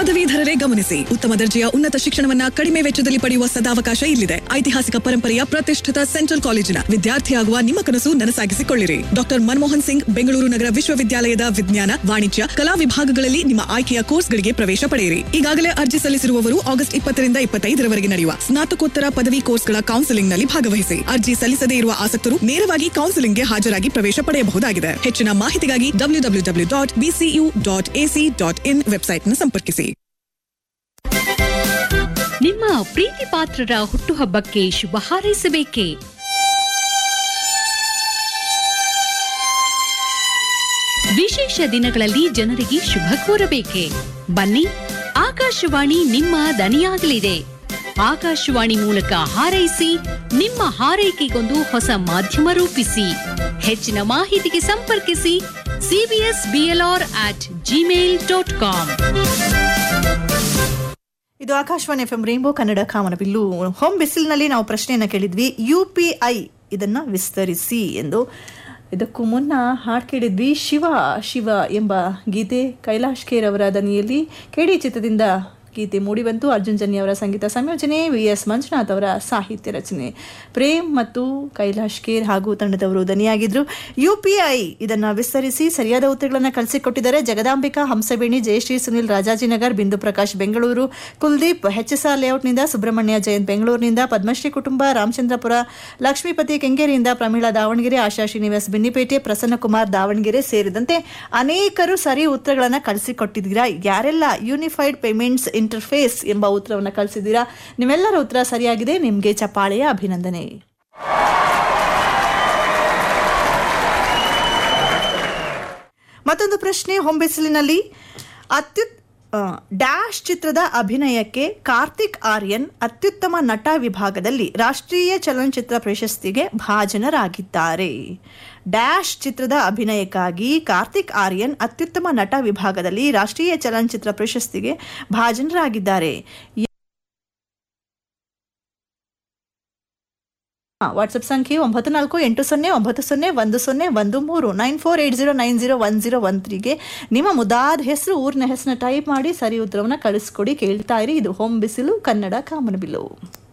ಪದವೀಧರರೇ ಗಮನಿಸಿ ಉತ್ತಮ ದರ್ಜೆಯ ಉನ್ನತ ಶಿಕ್ಷಣವನ್ನ ಕಡಿಮೆ ವೆಚ್ಚದಲ್ಲಿ ಪಡೆಯುವ ಸದಾವಕಾಶ ಇಲ್ಲಿದೆ ಐತಿಹಾಸಿಕ ಪರಂಪರೆಯ ಪ್ರತಿಷ್ಠಿತ ಸೆಂಟ್ರಲ್ ಕಾಲೇಜಿನ ವಿದ್ಯಾರ್ಥಿಯಾಗುವ ನಿಮ್ಮ ಕನಸು ನನಸಾಗಿಸಿಕೊಳ್ಳಿರಿ ಡಾಕ್ಟರ್ ಮನಮೋಹನ್ ಸಿಂಗ್ ಬೆಂಗಳೂರು ನಗರ ವಿಶ್ವವಿದ್ಯಾಲಯದ ವಿಜ್ಞಾನ ವಾಣಿಜ್ಯ ಕಲಾ ವಿಭಾಗಗಳಲ್ಲಿ ನಿಮ್ಮ ಆಯ್ಕೆಯ ಕೋರ್ಸ್ಗಳಿಗೆ ಪ್ರವೇಶ ಪಡೆಯಿರಿ ಈಗಾಗಲೇ ಅರ್ಜಿ ಸಲ್ಲಿಸಿರುವವರು ಆಗಸ್ಟ್ ಇಪ್ಪತ್ತರಿಂದ ಇಪ್ಪತ್ತೈದರವರೆಗೆ ನಡೆಯುವ ಸ್ನಾತಕೋತ್ತರ ಪದವಿ ಕೋರ್ಸ್ಗಳ ಕೌನ್ಸೆಲಿಂಗ್ನಲ್ಲಿ ಭಾಗವಹಿಸಿ ಅರ್ಜಿ ಸಲ್ಲಿಸದೇ ಇರುವ ಆಸಕ್ತರು ನೇರವಾಗಿ ಕೌನ್ಸೆಲಿಂಗ್ಗೆ ಹಾಜರಾಗಿ ಪ್ರವೇಶ ಪಡೆಯಬಹುದಾಗಿದೆ ಹೆಚ್ಚಿನ ಮಾಹಿತಿಗಾಗಿ W W W dot BCU dot AC dot in ವೆಬ್ಸೈಟ್ನ ಸಂಪರ್ಕಿಸಿ ನಿಮ್ಮ ಪ್ರೀತಿ ಪಾತ್ರರ ಹುಟ್ಟುಹಬ್ಬಕ್ಕೆ ಶುಭ ಹಾರೈಸಬೇಕೇ ವಿಶೇಷ ದಿನಗಳಲ್ಲಿ ಜನರಿಗೆ ಶುಭ ಕೋರಬೇಕೆ ಬನ್ನಿ ಆಕಾಶವಾಣಿ ನಿಮ್ಮ ದನಿಯಾಗಲಿದೆ ಆಕಾಶವಾಣಿ ಮೂಲಕ ಹಾರೈಸಿ ನಿಮ್ಮ ಹಾರೈಕೆಗೊಂದು ಹೊಸ ಮಾಧ್ಯಮ ರೂಪಿಸಿ ಹೆಚ್ಚಿನ ಮಾಹಿತಿಗೆ ಸಂಪರ್ಕಿಸಿ CBS BLR at Gmail dot com ಇದು ಆಕಾಶವಾಣಿ ಎಫ್ ಎಂ ರೇನ್ಬೋ ಕನ್ನಡ ಕಾಮನಬಿಲ್ಲು ಹೋಮ್ ಬಿಸಿಲ್ನಲ್ಲಿ ನಾವು ಪ್ರಶ್ನೆಯನ್ನ ಕೇಳಿದ್ವಿ ಯು ಪಿ ಐ ಇದನ್ನ ವಿಸ್ತರಿಸಿ ಎಂದು ಇದಕ್ಕೂ ಮುನ್ನ ಹಾಡು ಕೇಳಿದ್ವಿ ಶಿವ ಶಿವ ಎಂಬ ಗೀತೆ ಕೈಲಾಶ್ ಖೇರ್ ಅವರ ದನಿಯಲ್ಲಿ ಕೆಡಿ ಚಿತ್ರದಿಂದ ಗೀತೆ ಮೂಡಿಬಂತು ಅರ್ಜುನ್ ಜನ್ಯ ಅವರ ಸಂಗೀತ ಸಂಯೋಜನೆ ವಿ ಎಸ್ ಮಂಜುನಾಥ್ ಅವರ ಸಾಹಿತ್ಯ ರಚನೆ ಪ್ರೇಮ್ ಮತ್ತು ಕೈಲಾಶ್ ಖೇರ್ ಹಾಗೂ ತಂಡದವರು ದನಿಯಾಗಿದ್ರು ಯು ಪಿ ಐ ಇದನ್ನ ವಿಸ್ತರಿಸಿ ಸರಿಯಾದ ಉತ್ತರಗಳನ್ನು ಕಳಿಸಿಕೊಟ್ಟಿದ್ದಾರೆ Jagadambika ಹಂಸಬೇಣಿ Jayashree Sunil Rajajinagar Bindu Prakash Bengaluru Kuldeep H S R ಲೇಔಟ್ನಿಂದ ಸುಬ್ರಹ್ಮಣ್ಯ ಜಯಂತ್ ಬೆಂಗಳೂರಿನಿಂದ ಪದ್ಮಶ್ರೀ ಕುಟುಂಬ ರಾಮಚಂದ್ರಪುರ ಲಕ್ಷ್ಮೀಪತಿ ಕೆಂಗೇರಿಯಿಂದ ಪ್ರಮೀಳಾ ದಾವಣಗೆರೆ ಆಶಾ ಶ್ರೀನಿವಾಸ್ ಬಿನ್ನಿಪೇಟೆ ಪ್ರಸನ್ನಕುಮಾರ್ ದಾವಣಗೆರೆ ಸೇರಿದಂತೆ ಅನೇಕರು ಸರಿ ಉತ್ತರಗಳನ್ನು ಕಳಿಸಿಕೊಟ್ಟಿದ್ದೀರಾ ಯಾರೆಲ್ಲ ಯೂನಿಫೈಡ್ ಪೇಮೆಂಟ್ಸ್ ಇಂಟರ್ಫೇಸ್ ಎಂಬ ಉತ್ತರವನ್ನು ಕಳಿಸಿದ್ದೀರಾ ನಿಮ್ಮೆಲ್ಲರ ಉತ್ತರ ಸರಿಯಾಗಿದೆ ನಿಮಗೆ ಚಪ್ಪಾಳೆಯ ಅಭಿನಂದನೆ ಮತ್ತೊಂದು ಪ್ರಶ್ನೆ ಹೊಂಬೆಸಲಿನಲ್ಲಿ ಅತ್ಯುತ್ ಆ, ಡ್ಯಾಶ್ ಚಿತ್ರದ ಅಭಿನಯಕ್ಕೆ ಕಾರ್ತಿಕ್ ಆರ್ಯನ್ ಅತ್ಯುತ್ತಮ ನಟ ವಿಭಾಗದಲ್ಲಿ ರಾಷ್ಟ್ರೀಯ ಚಲನಚಿತ್ರ ಪ್ರಶಸ್ತಿಗೆ ಭಾಜನರಾಗಿದ್ದಾರೆ ಡ್ಯಾಶ್ ಚಿತ್ರದ ಅಭಿನಯಕ್ಕಾಗಿ ಕಾರ್ತಿಕ್ ಆರ್ಯನ್ ಅತ್ಯುತ್ತಮ ನಟ ವಿಭಾಗದಲ್ಲಿ ರಾಷ್ಟ್ರೀಯ ಚಲನಚಿತ್ರ ಪ್ರಶಸ್ತಿಗೆ ಭಾಜನರಾಗಿದ್ದಾರೆ ವಾಟ್ಸಪ್ ಸಂಖ್ಯೆ ಒಂಬತ್ತು ನಾಲ್ಕು ಎಂಟು ಸೊನ್ನೆ ಒಂಬತ್ತು ಸೊನ್ನೆ ಒಂದು ಸೊನ್ನೆ ಒಂದು ಮೂರು nine four eight zero nine zero one zero one ತ್ರೀಗೆ ನಿಮ್ಮ ಮುದಾದ ಹೆಸರು ಊರಿನ ಹೆಸರನ್ನ ಟೈಪ್ ಮಾಡಿ ಸರಿ ಉತ್ತರವನ್ನು ಕಳಿಸ್ಕೊಡಿ ಕೇಳ್ತಾ ಇರಿ ಇದು ಹೋಮ್ ಬಿಸಿಲು ಕನ್ನಡ ಕಾಮನಬಿಲ್ಲು